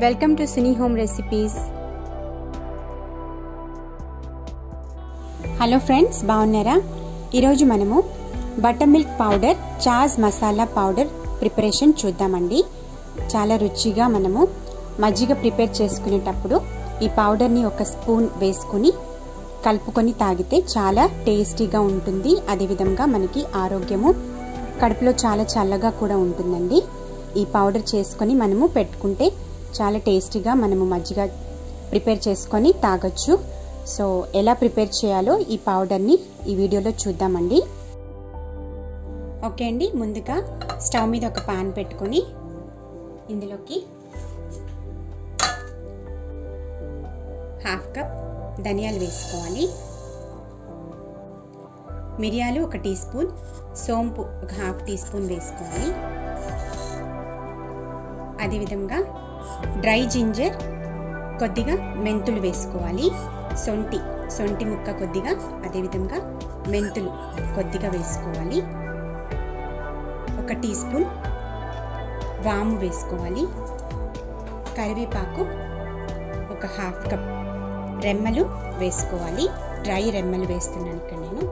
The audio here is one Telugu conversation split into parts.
welcome to Suni home recipes hello friends బాగున్నారా ఈరోజు మనము butter milk powder chaas masala powder preparation చూద్దామండి చాలా రుచిగా మనము మజ్జిగ ప్రిపేర్ చేసుకునేటప్పుడు ఈ పౌడర్ని ఒక స్పూన్ వేసుకుని కలుపుకొని తాగితే చాలా టేస్టీగా ఉంటుంది అదేవిధంగా మనకి ఆరోగ్యము కడుపులో చాలా చల్లగా కూడా ఉంటుందండి ఈ పౌడర్ చేసుకొని మనము పెట్టుకుంటే చాలా టేస్టీగా మనము మజ్జిగ ప్రిపేర్ చేసుకొని తాగొచ్చు సో ఎలా ప్రిపేర్ చేయాలో ఈ పౌడర్ని ఈ వీడియోలో చూద్దామండి ఓకే అండి ముందుగా స్టవ్ మీద ఒక పాన్ పెట్టుకొని ఇందులోకి హాఫ్ కప్ ధనియాలు వేసుకోవాలి మిరియాలు ఒక టీ స్పూన్ సోంపు ఒక హాఫ్ టీ స్పూన్ వేసుకోవాలి అదేవిధంగా డ్రై జింజర్ కొద్దిగా మెంతులు వేసుకోవాలి సొంటి సొంటి ముక్క కొద్దిగా అదేవిధంగా మెంతులు కొద్దిగా వేసుకోవాలి ఒక టీ స్పూన్ వాము వేసుకోవాలి కరివేపాకు ఒక హాఫ్ కప్ రెమ్మలు వేసుకోవాలి డ్రై రెమ్మలు వేస్తున్నాను ఇక్కడ నేను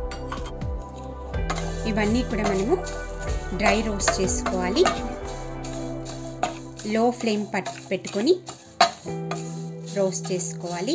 ఇవన్నీ కూడా మనము డ్రై రోస్ట్ చేసుకోవాలి లో ఫ్లేమ్ పట్ పెట్టుకొని రోస్ట్ చేసుకోవాలి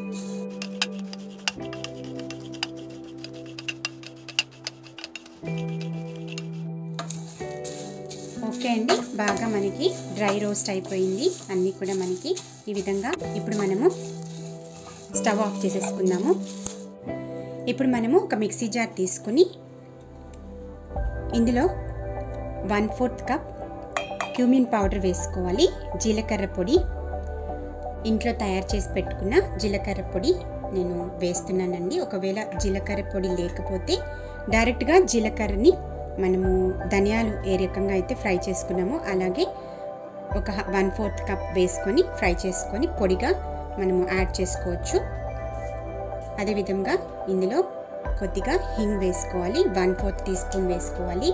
ఓకే అండి బాగా మనకి డ్రై రోస్ట్ అయిపోయింది అన్నీ కూడా మనకి ఈ విధంగా ఇప్పుడు మనము స్టవ్ ఆఫ్ చేసేసుకుందాము ఇప్పుడు మనము ఒక మిక్సీ జార్ తీసుకుని ఇందులో one fourth cup cumin powder వేసుకోవాలి జీలకర్ర పొడి ఇంట్లో తయారు చేసి పెట్టుకున్న జీలకర్ర పొడి నేను వేస్తున్నానండి ఒకవేళ జీలకర్ర పొడి లేకపోతే డైరెక్ట్గా జీలకర్రని మనము ధనియాలు ఏ రకంగా అయితే ఫ్రై చేసుకున్నామో అలాగే ఒక వన్ ఫోర్త్ కప్ వేసుకొని ఫ్రై చేసుకొని పొడిగా మనము యాడ్ చేసుకోవచ్చు అదేవిధంగా ఇందులో కొద్దిగా హింగ్ వేసుకోవాలి వన్ ఫోర్త్ టీ స్పూన్ వేసుకోవాలి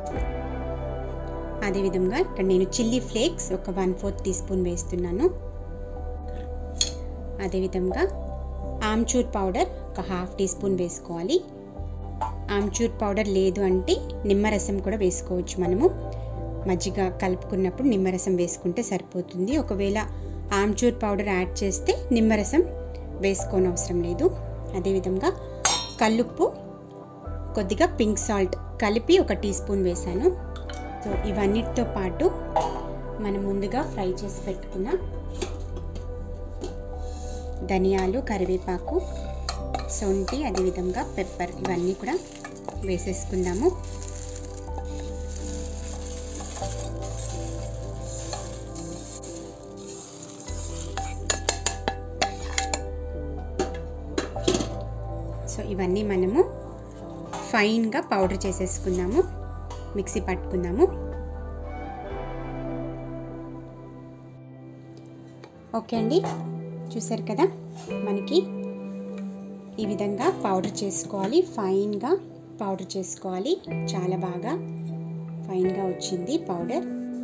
అదేవిధంగా ఇక్కడ నేను చిల్లీ ఫ్లేక్స్ ఒక వన్ ఫోర్త్ టీ స్పూన్ వేస్తున్నాను అదేవిధంగా ఆమ్చూర్ పౌడర్ ఒక హాఫ్ టీ స్పూన్ వేసుకోవాలి ఆమ్చూర్ పౌడర్ లేదు అంటే నిమ్మరసం కూడా వేసుకోవచ్చు మనము మజ్జిగ కలుపుకున్నప్పుడు నిమ్మరసం వేసుకుంటే సరిపోతుంది ఒకవేళ ఆమ్చూర్ పౌడర్ యాడ్ చేస్తే నిమ్మరసం వేసుకోని అవసరం లేదు అదేవిధంగా కల్లుప్పు కొద్దిగా పింక్ సాల్ట్ కలిపి ఒక టీ స్పూన్ వేసాను సో ఇవన్నిటితో పాటు మనం ముందుగా ఫ్రై చేసి పెట్టుకున్న ధనియాలు కరివేపాకు సొంటి అదేవిధంగా పెప్పర్ ఇవన్నీ కూడా వేసేసుకుందాము సో ఇవన్నీ మనము ఫైన్గా పౌడర్ చేసేసుకుందాము మిక్సీ పట్టుకుందాము ఓకే అండి చూసారు కదా మనకి ఈ విధంగా పౌడర్ చేసుకోవాలి ఫైన్గా పౌడర్ చేసుకోవాలి చాలా బాగా ఫైన్గా వచ్చింది పౌడర్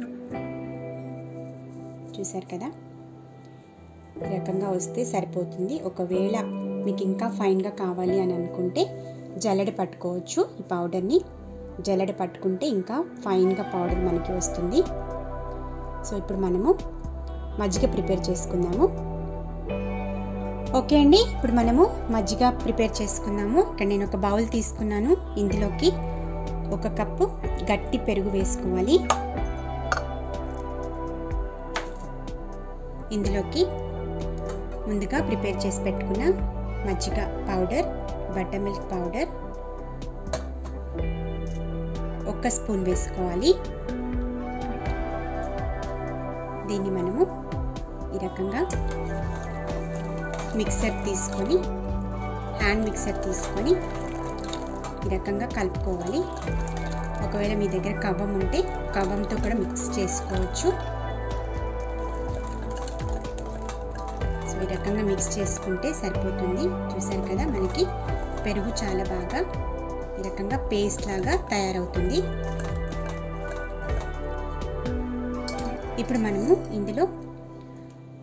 చూసారు కదా ఈ రకంగా వస్తే సరిపోతుంది ఒకవేళ మీకు ఇంకా ఫైన్గా కావాలి అని అనుకుంటే జల్లెడ పట్టుకోవచ్చు ఈ పౌడర్ని జల్లెడ పట్టుకుంటే ఇంకా ఫైన్గా పౌడర్ మనకి వస్తుంది సో ఇప్పుడు మనము మజ్జిగ ప్రిపేర్ చేసుకుందాము ఓకే అండి ఇప్పుడు మనము మజ్జిగ ప్రిపేర్ చేసుకుందాము ఇక్కడ నేను ఒక బౌల్ తీసుకున్నాను ఇందులోకి ఒక కప్పు గట్టి పెరుగు వేసుకోవాలి ఇందులోకి ముందుగా ప్రిపేర్ చేసి పెట్టుకున్న మజ్జిగ పౌడర్ బటర్ మిల్క్ పౌడర్ ఒక స్పూన్ వేసుకోవాలి దీన్ని మనము ఈ రకంగా మిక్సర్ తీసుకొని హ్యాండ్ మిక్సర్ తీసుకొని ఈ రకంగా కలుపుకోవాలి ఒకవేళ మీ దగ్గర కవ్వం ఉంటే కవ్వంతో కూడా మిక్స్ చేసుకోవచ్చు సో ఈ రకంగా మిక్స్ చేసుకుంటే సరిపోతుంది చూసారు కదా మనకి పెరుగు చాలా బాగా ఈ రకంగా పేస్ట్ లాగా తయారవుతుంది ఇప్పుడు మనము ఇందులో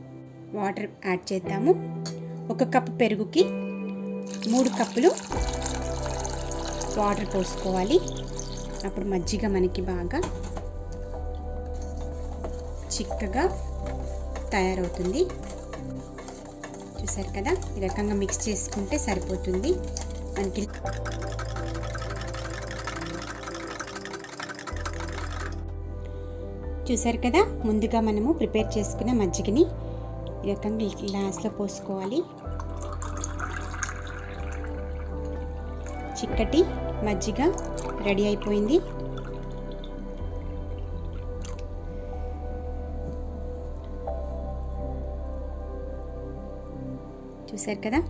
వాటర్ యాడ్ చేద్దాము ఒక కప్పు పెరుగుకి మూడు కప్పులు వాటర్ పోసుకోవాలి అప్పుడు మజ్జిగ మనకి బాగా చిక్కగా తయారవుతుంది చూసారు కదా ఈ రకంగా మిక్స్ చేసుకుంటే సరిపోతుంది మనకి చూసారు కదా ముందుగా మనము ప్రిపేర్ చేసుకున్న మజ్జిగని ఈ రకంగా గ్లాస్లో పోసుకోవాలి చిక్కటి మజ్జిగ రెడీ అయిపోయింది చూసారు కదా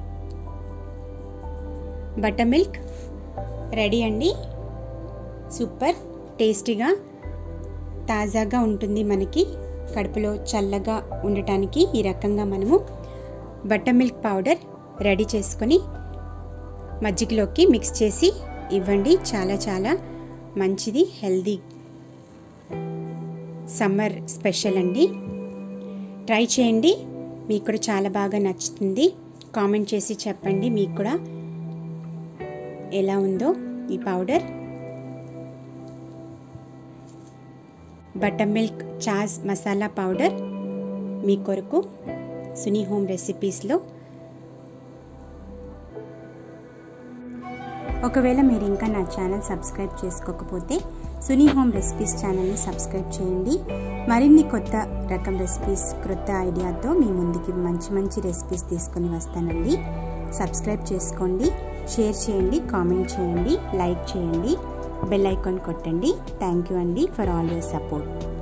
బటర్ మిల్క్ రెడీ అండి సూపర్ టేస్టీగా తాజాగా ఉంటుంది మనకి కడుపులో చల్లగా ఉండటానికి ఈ రకంగా మనము బటర్ మిల్క్ పౌడర్ రెడీ చేసుకొని మజ్జిగలోకి మిక్స్ చేసి ఇవ్వండి చాలా చాలా మంచిది హెల్దీ సమ్మర్ స్పెషల్ అండి ట్రై చేయండి మీకు కూడా చాలా బాగా నచ్చుతుంది కామెంట్ చేసి చెప్పండి మీకు కూడా ఎలా ఉందో ఈ powder butter milk chaas masala powder మీ కొరకు సునీ హోమ్ రెసిపీస్లో ఒకవేళ మీరు ఇంకా నా ఛానల్ సబ్స్క్రైబ్ చేసుకోకపోతే సునీ హోమ్ రెసిపీస్ ఛానల్ని సబ్స్క్రైబ్ చేయండి మరిన్ని కొత్త రకం రెసిపీస్ క్రొత్త ఐడియాతో మీ ముందుకి మంచి మంచి రెసిపీస్ తీసుకొని వస్తానండి సబ్స్క్రైబ్ చేసుకోండి షేర్ చేయండి కామెంట్ చేయండి లైక్ చేయండి బెల్ ఐకాన్ కొట్టండి థ్యాంక్ యూ అండి ఫర్ ఆల్ యువర్ సపోర్ట్